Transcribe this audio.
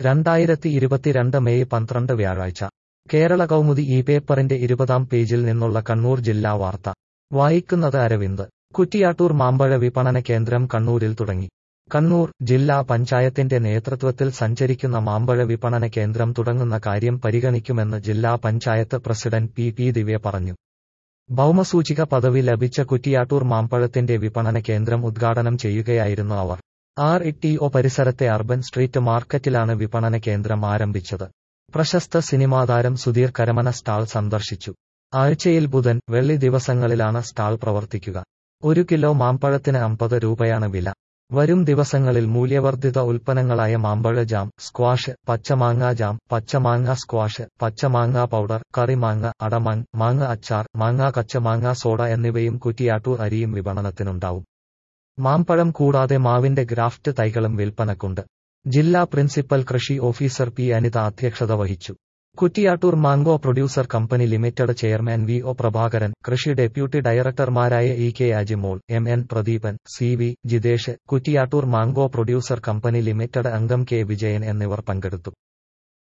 രണ്ടായിരത്തി ഇരുപത്തിരണ്ട് മെയ് പന്ത്രണ്ട് വ്യാഴാഴ്ച കേരള കൗമുദി ഈ പേപ്പറിന്റെ ഇരുപതാം പേജിൽ നിന്നുള്ള കണ്ണൂർ ജില്ലാ വാർത്ത വായിക്കുന്നത് അരവിന്ദ് കുറ്റിയാട്ടൂർ മാമ്പഴ വിപണന കേന്ദ്രം കണ്ണൂരിൽ തുടങ്ങി കണ്ണൂർ ജില്ലാ പഞ്ചായത്തിന്റെ നേതൃത്വത്തിൽ സഞ്ചരിക്കുന്ന മാമ്പഴ വിപണന കേന്ദ്രം തുടങ്ങുന്ന കാര്യം പരിഗണിക്കുമെന്ന് ജില്ലാ panchayat president P P Divya പറഞ്ഞു ഭൗമസൂചിക പദവി ലഭിച്ച കുറ്റിയാട്ടൂർ മാമ്പഴത്തിന്റെ വിപണന കേന്ദ്രം ഉദ്ഘാടനം ചെയ്യുകയായിരുന്നു അവർ ആർ ഇ ടി ഒ പരിസരത്തെ അർബൻ സ്ട്രീറ്റ് മാർക്കറ്റിലാണ് വിപണന കേന്ദ്രം ആരംഭിച്ചത് പ്രശസ്ത സിനിമാതാരം സുധീർ കരമന സ്റ്റാൾ സന്ദർശിച്ചു ആഴ്ചയിൽ ബുധൻ വെള്ളി ദിവസങ്ങളിലാണ് സ്റ്റാൾ പ്രവർത്തിക്കുക ഒരു കിലോ മാമ്പഴത്തിന് അമ്പത് രൂപയാണ് വില വരും ദിവസങ്ങളിൽ മൂല്യവർദ്ധിത ഉൽപ്പന്നങ്ങളായ മാമ്പഴ ജാം സ്ക്വാഷ് പച്ചമാങ്ങ ജാം പച്ചമാങ്ങ സ്ക്വാഷ് പച്ചമാങ്ങ പൗഡർ കറിമാങ്ങ അടമാങ് മാങ്ങ അച്ചാർ മാങ്ങ കച്ചമാങ്ങ സോഡ എന്നിവയും കുറ്റിയാട്ടൂർ അരിയും വിപണനത്തിനുണ്ടാവും മാമ്പഴം കൂടാതെ മാവിന്റെ ഗ്രാഫ്റ്റ് തൈകളും വിൽപ്പനക്കുണ്ട് ജില്ലാ പ്രിൻസിപ്പൽ കൃഷി ഓഫീസർ പി അനിത അധ്യക്ഷത വഹിച്ചു Kuttiattoor mango producer company limited chairman V O Prabhakaran കൃഷി ഡെപ്യൂട്ടി ഡയറക്ടർമാരായ E K Ajimol M N Pradeepan C V Jithesh Kuttiattoor mango producer company limited അംഗം കെ വിജയൻ എന്നിവർ പങ്കെടുത്തു